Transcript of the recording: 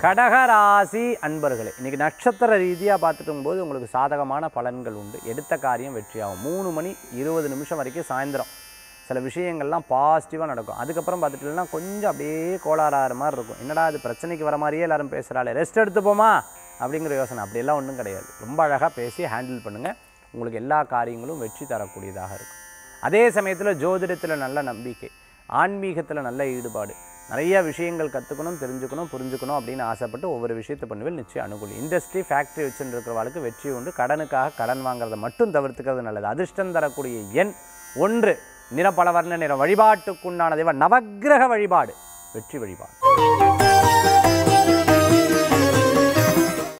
கடகராசி அன்பர்களே இன்னைக்கு நட்சத்திர ரீதியாக பார்த்துட்டும் போது உங்களுக்கு சாதகமான பலன்கள் உண்டு எடுத்த காரியம் வெற்றியாகும் மூணு மணி இருபது நிமிஷம் வரைக்கும் சாயந்தரம் சில விஷயங்கள்லாம் பாசிட்டிவாக நடக்கும் அதுக்கப்புறம் பார்த்துட்டீங்கன்னா கொஞ்சம் அப்படியே கோளாறாகிற மாதிரி இருக்கும் என்னடா அது பிரச்சனைக்கு வர மாதிரியே எல்லாரும் பேசுகிறாளே ரெஸ்ட் எடுத்துப்போமா அப்படிங்கிற யோசனை அப்படியெல்லாம் ஒன்றும் கிடையாது ரொம்ப அழகாக பேசி ஹேண்டில் பண்ணுங்கள் உங்களுக்கு எல்லா காரியங்களும் வெற்றி தரக்கூடியதாக இருக்கும் அதே சமயத்தில் ஜோதிடத்தில் நல்ல நம்பிக்கை ஆன்மீகத்தில் நல்ல ஈடுபாடு நிறைய விஷயங்கள் கற்றுக்கணும் தெரிஞ்சுக்கணும் புரிஞ்சுக்கணும் அப்படின்னு ஆசைப்பட்டு ஒவ்வொரு விஷயத்தை பண்ணுவேன் நிச்சயம் அனுகூலி இண்டஸ்ட்ரி ஃபேக்ட்ரி வச்சுட்டு இருக்கிறவளுக்கு வெற்றி உண்டு கடனுக்காக கடன் வாங்குறதை மட்டும் தவிர்த்துக்கிறது நல்லது அதிர்ஷ்டம் தரக்கூடிய எண் ஒன்று நிறப்பல வர்ண நிறம் வழிபாட்டுக்குண்டான தெய்வம் நவக்கிரக வழிபாடு வெற்றி வழிபாடு